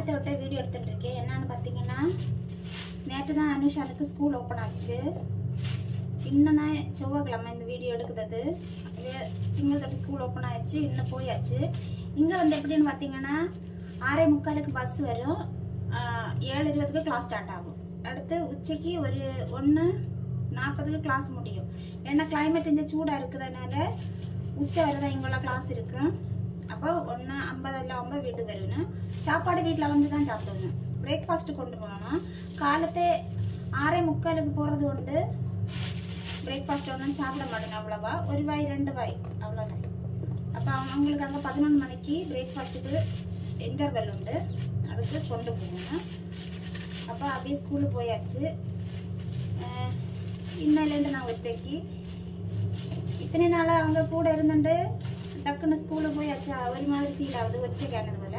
நேரத்தை விட்டு வீடியோ எடுத்துட்டு இருக்கேன் என்னன்னு பார்த்தீங்கன்னா நேற்று தான் அனுஷானுக்கு ஸ்கூல் ஓப்பன் ஆச்சு இன்னும் தான் செவ்வாய்க்கிழமை இந்த வீடியோ எடுக்குறது வே- திங்கள் தொட்டு ஸ்கூல் ஓப்பன் ஆயிடுச்சு இன்னும் போயாச்சு இங்கே வந்து எப்படின்னு பார்த்தீங்கன்னா ஆறே முக்காலுக்கு பஸ் வரும் ஆஹ் ஏழு இருபதுக்கு கிளாஸ் ஸ்டார்ட் ஆகும் அடுத்து உச்சைக்கு ஒரு ஒன்று நாற்பதுக்கு கிளாஸ் முடியும் ஏன்னா கிளைமேட் இந்த சூடாக இருக்கிறதுனால உச்சை வரை தான் இங்குள்ள கிளாஸ் இருக்கு அப்போ ஒன்று ஐம்பது இல்லை ஐம்பது வீட்டுக்கு வரணும் சாப்பாடு வீட்டில் வந்து தான் சாப்பிடணும் பிரேக்ஃபாஸ்ட் கொண்டு போகணும் காலத்தே ஆறே முக்காலுக்கு போகிறது உண்டு பிரேக்ஃபாஸ்ட் ஒன்றும் சாப்பிட மாட்டேங்க அவ்வளோவா ஒரு வாய் ரெண்டு வாய் அவ்வளோதான் அப்போ அவங்களுக்கு அங்கே பதினொன்று மணிக்கு பிரேக்ஃபாஸ்ட்டுக்கு இன்டர்வெல் உண்டு அதுக்கு கொண்டு போகணும் அப்போ அப்படியே ஸ்கூலுக்கு போயாச்சு அஹ் இன்னையிலேருந்து நான் ஒத்தைக்கு இத்தனை நாளாக அவங்க கூட இருந்துட்டு டக்குன்னு ஸ்கூலுக்கு போயாச்சா ஒரு மாதிரி ஃபீல் ஆகுது ஒற்றைக்கானது போல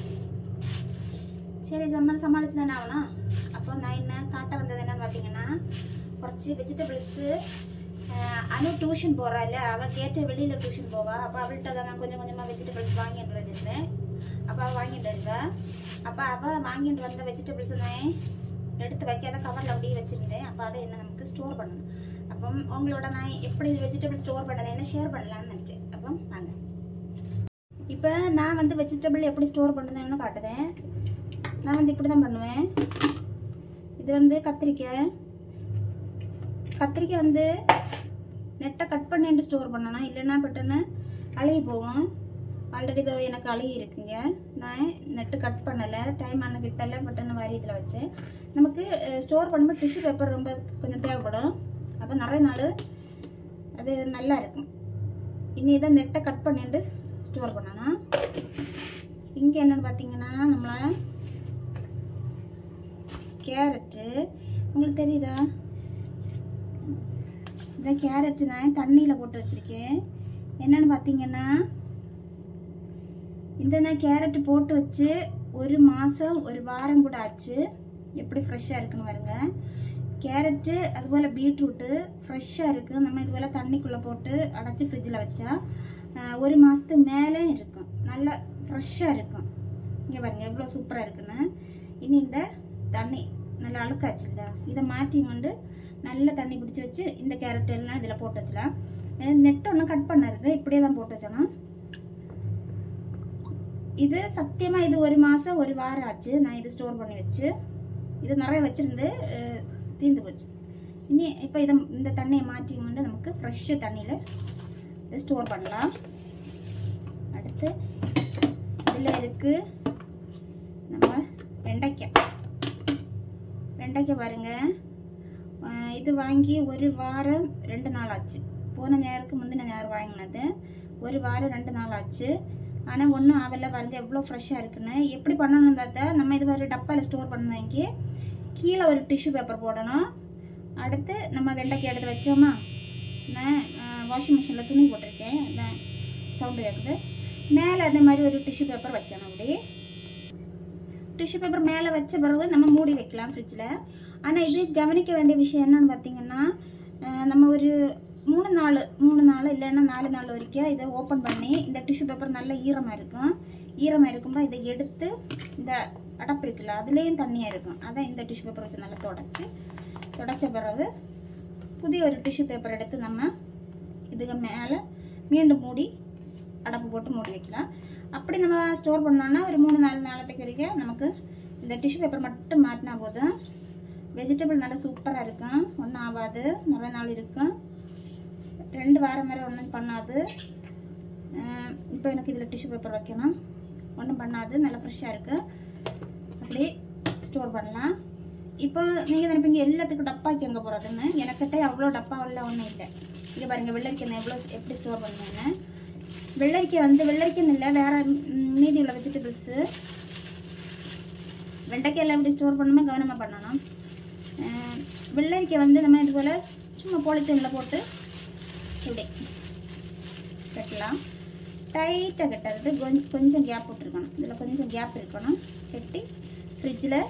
சரி சம்மன் சமாளிச்சு தானே ஆகணும் அப்போ நான் என்ன காட்ட வந்தது என்னன்னு பார்த்தீங்கன்னா குறைச்சி வெஜிடபிள்ஸு அனு டியூஷன் போகிறாள் அவள் கேட்ட வெளியில் டியூஷன் போவா அப்போ அவள்கிட்ட தான் நான் கொஞ்சம் கொஞ்சமாக வெஜிடபிள்ஸ் வாங்கிட்டு வச்சிருந்தேன் அப்போ அவள் வாங்கிட்டு இருக்கா அப்போ அவள் வாங்கிட்டு வந்த வெஜிடபிள்ஸ் நான் எடுத்து வைக்காத கவரில் அப்படியே வச்சுருந்தேன் அப்போ அதை என்ன நமக்கு ஸ்டோர் பண்ணணும் அப்போ உங்களோட நான் எப்படி வெஜிடபிள் ஸ்டோர் பண்ணதுன்னு ஷேர் பண்ணலாம்னு நினச்சேன் அப்போ வாங்க இப்போ நான் வந்து வெஜிடபிள் எப்படி ஸ்டோர் பண்ணுறதுன்னு காட்டுதேன் நான் வந்து இப்படி தான் பண்ணுவேன் இது வந்து கத்திரிக்காய் கத்திரிக்காய் வந்து நெட்டை கட் பண்ணிட்டு ஸ்டோர் பண்ணணும் இல்லைன்னா பட்டுன்னு அழுகி போகும் ஆல்ரெடி இதோ எனக்கு அழுகி இருக்குங்க நான் நெட்டு கட் பண்ணலை டைம் ஆன கிட்டல பட்டுன்னு வாரி இதில் வச்சேன் நமக்கு ஸ்டோர் பண்ணும்போது டிஷ்யூ பேப்பர் ரொம்ப கொஞ்சம் தேவைப்படும் அப்போ நிறைய நாள் அது நல்லா இருக்கும் இனி இதை நெட்டை கட் பண்ணிட்டு ஸ்டோர் பண்ணணும் இங்கே என்னன்னு பார்த்தீங்கன்னா நம்மளை கேரட்டு உங்களுக்கு தெரியுதா இந்த கேரட்டு நான் தண்ணியில் போட்டு வச்சுருக்கேன் என்னன்னு பார்த்தீங்கன்னா இந்த நான் கேரட்டு போட்டு வச்சு ஒரு மாதம் ஒரு வாரம் கூட ஆச்சு எப்படி ஃப்ரெஷ்ஷாக இருக்குன்னு பாருங்க கேரட்டு அதுபோல் பீட்ரூட்டு ஃப்ரெஷ்ஷாக இருக்குது நம்ம இது போல் தண்ணிக்குள்ளே போட்டு அடைச்சி ஃப்ரிட்ஜில் வச்சா ஆஹ், ஒரு மாதத்து மேலே இருக்கும் நல்லா ஃப்ரெஷ்ஷாக இருக்கும் இங்கே பாருங்க எவ்வளோ சூப்பராக இருக்குன்னு இனி இந்த தண்ணி நல்லா அழுக்காச்சு இல்லை இதை மாற்றி கொண்டு நல்ல தண்ணி பிடிச்சி வச்சு இந்த கேரட் எல்லாம் இதில் போட்டு வச்சலாம் நெட் ஒன்றும் கட் பண்ணறது இப்படியே தான் போட்டு வச்சோம் இது சத்தியமாக இது ஒரு மாதம் ஒரு வாரம் ஆச்சு நான் இது ஸ்டோர் பண்ணி வச்சு இது நிறைய வச்சுருந்து அஹ், தீர்ந்து போச்சு இனி இப்போ இதை இந்த தண்ணியை மாற்றி கொண்டு நமக்கு ஃப்ரெஷ்ஷு தண்ணியில் இதை ஸ்டோர் பண்ணலாம் அடுத்து இதில் இருக்குது நம்ம வெண்டைக்காய் வெண்டைக்காய் பாருங்க அஹ் இது வாங்கி ஒரு வாரம் ரெண்டு நாள் ஆச்சு போன ஞாயிறுக்கு முந்தின ஞாயிறு வாங்கினது ஒரு வாரம் ரெண்டு நாள் ஆச்சு ஆனால் ஒன்றும் ஆவல பாருங்க எவ்வளோ ஃப்ரெஷ்ஷாக இருக்குன்னு எப்படி பண்ணணும்னு பார்த்தா நம்ம இது ஒரு டப்பாவில் ஸ்டோர் பண்ணி கீழே ஒரு டிஷ்யூ பேப்பர் போடணும் அடுத்து நம்ம வெண்டைக்காய் எடுத்து வச்சோமா நான் வாஷிங் மிஷினில் துணி போட்டிருக்கேன் அதான் சவுண்டு கேட்குது மேலே அதே மாதிரி ஒரு டிஷ்யூ பேப்பர் வைக்கணும் அப்படி டிஷ்யூ பேப்பர் மேலே வச்ச பிறகு நம்ம மூடி வைக்கலாம் ஃப்ரிட்ஜில் ஆனால் இது கவனிக்க வேண்டிய விஷயம் என்னன்னு பார்த்தீங்கன்னா அஹ், நம்ம ஒரு மூணு நாள் மூணு நாள் இல்லைன்னா நாலு நாள் வரைக்கும் இதை ஓப்பன் பண்ணி இந்த டிஷ்யூ பேப்பர் நல்ல ஈரமாக இருக்கும் ஈரமாக இருக்கும்போது இதை எடுத்து இந்த அடப்பு இருக்குல்ல அதுலேயும் தண்ணியாக இருக்கும் அதான் இந்த டிஷ்யூ பேப்பர் வச்சு நல்லா தொடச்சி தொடச்ச பிறகு புதிய ஒரு டிஷ்யூ பேப்பர் எடுத்து நம்ம இதுக்கு மேலே மீண்டும் மூடி அடப்பு போட்டு மூடி வைக்கலாம் அப்படி நம்ம ஸ்டோர் பண்ணோம்னா ஒரு மூணு நாலு நாளத்துக்கு வரைக்கும் நமக்கு இந்த டிஷ்யூ பேப்பர் மட்டும் மாட்டினா போதும் வெஜிடபிள் நல்லா சூப்பராக இருக்கும் ஒன்றும் ஆகாது நிறைய நாள் இருக்கும் ரெண்டு வாரம் வரை ஒன்றும் பண்ணாது இப்போ எனக்கு இதில் டிஷ்யூ பேப்பர் வைக்கணும் ஒன்றும் பண்ணாது நல்லா ஃப்ரெஷ்ஷாக இருக்குது அப்படி ஸ்டோர் பண்ணலாம் இப்போ நீங்கள் நினைப்பீங்க எல்லாத்துக்கும் டப்பாக்கி எங்கே போகிறதுன்னு எனக்கிட்ட அவ்வளோ டப்பாவெல்லாம் ஒன்றும் இல்லை இங்கே பாருங்கள் வெள்ளரிக்காய் நான் எவ்வளோ எப்படி ஸ்டோர் பண்ணுவேன்னு வெள்ளரிக்காய் வந்து வெள்ளரிக்காய் இல்லை வேறு மீதி உள்ள வெஜிடபிள்ஸு வெண்டைக்காய் எல்லாம் எப்படி ஸ்டோர் பண்ணுமோ கவனமாக பண்ணணும் அஹ் வெள்ளரிக்காய் வந்து நம்ம இது போல் சும்மா போலித்தீனில் போட்டு இப்படி கட்டலாம் டைட்டாக கட்டுறது கொஞ்சம் கொஞ்சம் கேப் விட்டுருக்கணும் இதில் கொஞ்சம் கேப் இருக்கணும் கட்டி ஃப்ரிட்ஜில்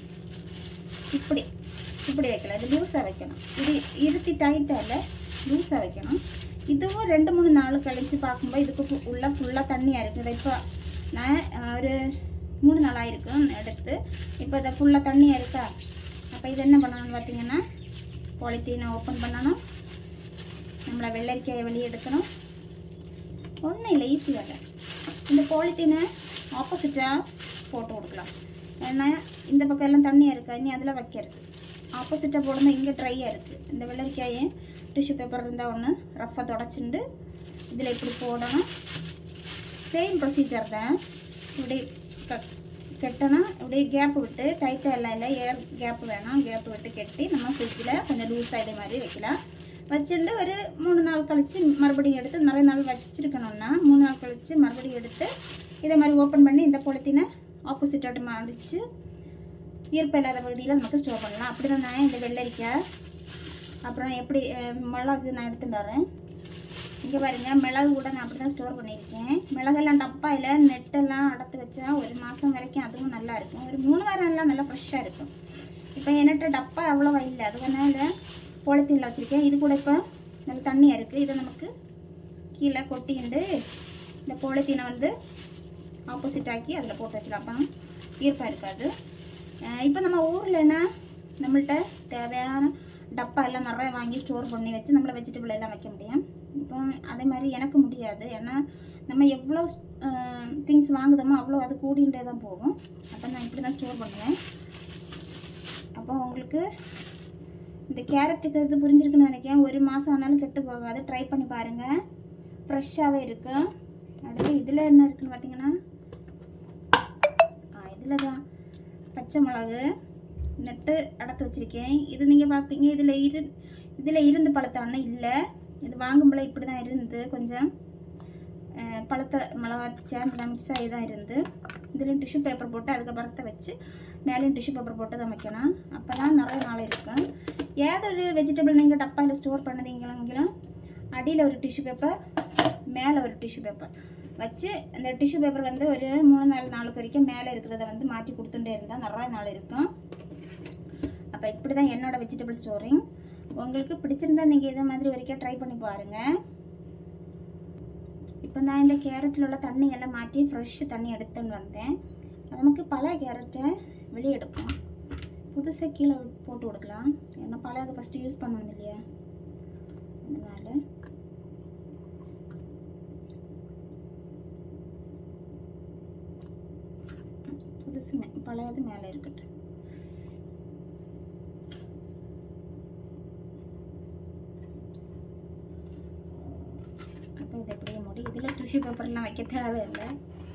இப்படி இப்படி வைக்கலாம் இது லூஸாக வைக்கணும் இது இருத்தி டைட்டாக இல்லை லூஸாக வைக்கணும் இதுவும் ரெண்டு மூணு நாள் கழித்து பார்க்கும்போது இதுக்கு ஃபு- உள்ள ஃபுல்லாக தண்ணியாக இருக்குது இப்போ நான் அஹ், ஒரு மூணு நாள் ஆயிருக்கும் எடுத்து இப்போ இதை ஃபுல்லாக தண்ணியாக இருக்கா அப்போ இது என்ன பண்ணணும்னு பார்த்தீங்கன்னா பாலித்தீனை ஓப்பன் பண்ணணும் நம்மளை வெள்ளரிக்காயை வெளியே எடுக்கணும் ஒன்றும் இல்லை ஈஸி வேலை இந்த பாலித்தீனை ஆப்போசிட்டாக போட்டு கொடுக்கலாம் ஏன்னா இந்த பக்கம் எல்லாம் தண்ணியாக இருக்கா இனி அதில் வைக்கிறது ஆப்போசிட்டாக போடும்போது இங்கே ட்ரையாக இருக்குது இந்த வெள்ளரிக்காயை டிஷ்யூ பேப்பர் இருந்தால் ஒன்று ரஃப்பாக தொடச்சிண்டு இதில் இப்படி போடணும் சேம் ப்ரொசீஜர் தான் இப்படி க கெட்டணும் இப்படி கேப் விட்டு டைட்டாக எல்லாம் இல்லை ஏர் கேப் வேணும் கேப் விட்டு கெட்டி நம்ம ஃப்ரிட்ஜில் கொஞ்சம் லூஸாக இதே மாதிரி வைக்கலாம் வச்சுட்டு ஒரு மூணு நாள் கழித்து மறுபடியும் எடுத்து நிறைய நாள் வச்சுருக்கணும்னா மூணு நாள் கழித்து மறுபடியும் எடுத்து இதே மாதிரி ஓப்பன் பண்ணி இந்த பொலித்தீனை ஆப்போசிட்டாட்டு மடித்து ஈர்ப்பு இல்லாத பகுதியில் நமக்கு ஸ்டோர் பண்ணலாம் அப்படி தான் நான் இந்த வெள்ளரிக்காய் அப்புறம் எப்படி அஹ், மிளகு நான் எடுத்துட்டு வரேன் இங்கே பாருங்க மிளகு கூட நான் அப்படி தான் ஸ்டோர் பண்ணியிருக்கேன் மிளகெல்லாம் டப்பாயில் நெட்டெல்லாம் அடத்து வச்சா ஒரு மாதம் வரைக்கும் அதுவும் நல்லா இருக்கும் ஒரு மூணு வாரம் எல்லாம் நல்லா ஃப்ரெஷ்ஷாக இருக்கும் இப்போ என்கிட்ட டப்பா அவ்வளோவா இல்லை அதனால பாலித்தீனில் வச்சுருக்கேன் இது கூட இப்போ நல்ல தண்ணியாக இருக்குது இதை நமக்கு கீழே கொட்டிண்டு இந்த பாலித்தீனை வந்து ஆப்போசிட் ஆக்கி அதில் போட்டு வச்சிடலாம் அப்போ ஈர்ப்பாக இருக்காது இப்போ நம்ம ஊர்லன்னா நம்மள்ட்ட தேவையான டப்பா எல்லாம் நிறைய வாங்கி ஸ்டோர் பண்ணி வச்சு நம்மள வெஜிடபிள் எல்லாம் வைக்க முடியும் இப்போ அதே மாதிரி எனக்கு முடியாது ஏன்னா நம்ம எவ்வளோ திங்ஸ் வாங்குதோமோ அவ்வளோ அது கூடிகிட்டே தான் போகும் அப்போ நான் இப்படி தான் ஸ்டோர் பண்ணுவேன் அப்போ உங்களுக்கு இந்த கேரட்டுக்கு இது புரிஞ்சிருக்குன்னு நினைக்கிறேன் ஒரு மாதம் ஆனாலும் கெட்டு போகாது ட்ரை பண்ணி பாருங்கள் ஃப்ரெஷ்ஷாகவே இருக்கும் அடுத்து இதில் என்ன இருக்குன்னு பார்த்தீங்கன்னா ஆ இதில் தான் பச்சை மிளகு நட்டு அடத்து வச்சுருக்கேன் இது நீங்கள் பார்ப்பீங்க இதில் இரு இதில் இருந்து பழுத்தான்னு இல்லை இது வாங்கும்போல இப்படி தான் இருந்து கொஞ்சம் அஹ், பழுத்த மிளகா சேர்ந்து மிக்ஸ் ஆகி தான் இருந்து இதுலேயும் டிஷ்யூ பேப்பர் போட்டு அதுக்கப்புறத்தை வச்சு மேலேயும் டிஷ்யூ பேப்பர் போட்டு தான் வைக்கணும் அப்போ தான் நிறைய நாள் இருக்கும் ஏதொரு வெஜிடபிள் நீங்கள் டப்பாயில் ஸ்டோர் பண்ணதீங்களும் அடியில் ஒரு டிஷ்யூ பேப்பர் மேலே ஒரு டிஷ்யூ பேப்பர் வச்சு அந்த டிஷ்யூ பேப்பர் வந்து ஒரு மூணு நாலு நாளுக்கு வரைக்கும் மேலே இருக்கிறத வந்து மாற்றி கொடுத்துட்டே இருந்தால் நிறைய நாள் இருக்கும் அப்போ இப்படி தான் என்னோட வெஜிடபிள் ஸ்டோரிங் உங்களுக்கு பிடிச்சிருந்தா நீங்கள் இதே மாதிரி வரைக்கும் ட்ரை பண்ணி பாருங்கள் இப்போ நான் இந்த கேரட்டில் உள்ள தண்ணி எல்லாம் மாற்றி ஃப்ரெஷ் தண்ணி எடுத்துன்னு வந்தேன் நமக்கு பழைய கேரட்டை வெளியே எடுப்போம் புதுசாக கீழே போட்டு கொடுக்கலாம் ஏன்னா பழையது ஃபஸ்ட்டு யூஸ் பண்ணணும் இல்லையா அதனால புதுசு மே பழையது மேலே இருக்கட்டும் அப்போ இது எப்படியே மூடி இதில் டிஷ்யூ பேப்பர்லாம் வைக்க தேவையில்லை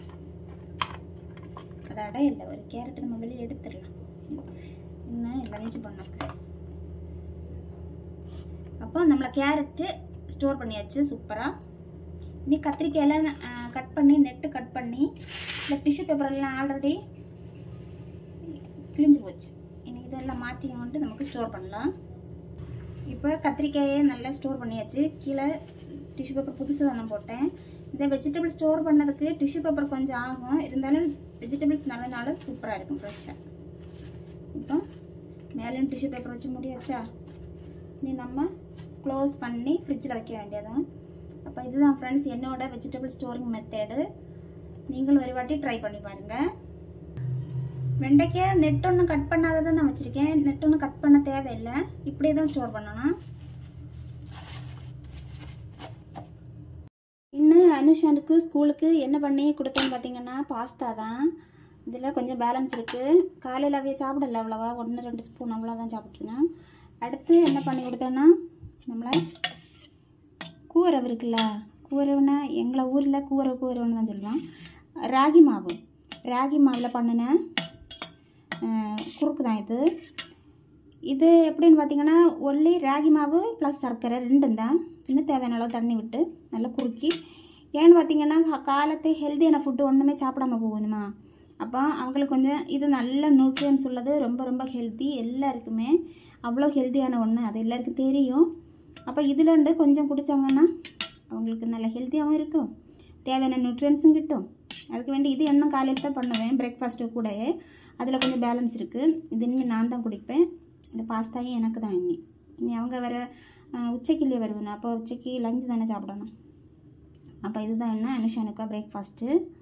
அது அடையில்லை ஒரு கேரட் நம்ம வெளியே எடுத்துடலாம் இன்னும் லஞ்சு பண்ணக்கு அப்போ நம்மளை கேரட்டு ஸ்டோர் பண்ணியாச்சு சூப்பராக இனி கத்திரிக்காயெல்லாம் கட் பண்ணி நெட்டு கட் பண்ணி இந்த டிஷ்யூ பேப்பரெல்லாம் ஆல்ரெடி கிழிஞ்சு போச்சு இனி இதெல்லாம் மாற்றி கொண்டு நமக்கு ஸ்டோர் பண்ணலாம் இப்போ கத்திரிக்காயை நல்லா ஸ்டோர் பண்ணியாச்சு கீழே டிஷ்யூ பேப்பர் புதுசு தானே போட்டேன் இந்த வெஜிடபிள் ஸ்டோர் பண்ணதுக்கு டிஷ்யூ பேப்பர் கொஞ்சம் ஆகும் இருந்தாலும் வெஜிடபிள்ஸ் நல்லனால சூப்பராக இருக்கும் ஃப்ரெஷ்ஷாக இப்போ மேலேயும் டிஷ்யூ பேப்பர் வச்சு முடியாச்சா இனி நம்ம க்ளோஸ் பண்ணி ஃப்ரிட்ஜில் வைக்க வேண்டியதான் அப்போ இதுதான் ஃப்ரெண்ட்ஸ் என்னோட வெஜிடபிள் ஸ்டோரிங் மெத்தேடு நீங்களும் ஒரு வாட்டி ட்ரை பண்ணி பாருங்கள் வெண்டைக்காய் நெட் ஒன்றும் கட் பண்ணாததான் நான் வச்சுருக்கேன் நெட் ஒன்றும் கட் பண்ண தேவையில்லை இப்படியே தான் ஸ்டோர் பண்ணணும் இன்னும் அனுஷானுக்கு ஸ்கூலுக்கு என்ன பண்ணி கொடுத்தேன்னு பார்த்தீங்கன்னா பாஸ்தா தான் இதில் கொஞ்சம் பேலன்ஸ் இருக்குது காலையில் அவைய சாப்பிடல அவ்வளோவா ஒன்று ரெண்டு ஸ்பூன் அவ்வளோதான் சாப்பிட்ருந்தேன் அடுத்து என்ன பண்ணி கொடுத்தேன்னா நம்மளை கூரவு இருக்குல்ல கூரவுனா எங்களை ஊரில் கூரவு கூரவுன்னு தான் சொல்லுவோம் ராகி மாவு ராகி மாவில் பண்ணின அஹ், குறுக்கு தான் இது இது எப்படின்னு பார்த்தீங்கன்னா ஒல்லி ராகி மாவு ப்ளஸ் சர்க்கரை ரெண்டும் தான் இன்னும் தேவையான அளவு தண்ணி விட்டு நல்லா குறுக்கி ஏன்னு பார்த்தீங்கன்னா கா- காலத்து ஹெல்த்தியான ஃபுட்டு ஒன்றுமே சாப்பிடாம போகணுமா அப்போ அவங்களுக்கு கொஞ்சம் இது நல்ல நியூட்ரியன்ஸ் உள்ளது ரொம்ப ரொம்ப ஹெல்த்தி எல்லாருக்குமே அவ்வளோ ஹெல்த்தியான ஒன்று அது எல்லாருக்கும் தெரியும் அப்போ இதில் இருந்து கொஞ்சம் குடித்தாங்கன்னா அவங்களுக்கு நல்ல ஹெல்த்தியாகவும் இருக்கும் தேவையான நியூட்ரியன்ஸும் கிட்டும் அதுக்கு வேண்டி இது என்ன காலையில் தான் பண்ணுவேன் பிரேக்ஃபாஸ்ட்டு கூடயே அதில் கொஞ்சம் பேலன்ஸ் இருக்குது இது இனி நான் தான் குடிப்பேன் இந்த பாஸ்தாயும் எனக்கு தான் இனி இனி அவங்க வர அஹ், உச்சைக்குள்ளே வருவேன் அப்போ உச்சைக்கு லஞ்சு தானே சாப்பிடணும் அப்போ இதுதான் என்ன அனுஷானுக்கா பிரேக்ஃபாஸ்ட்டு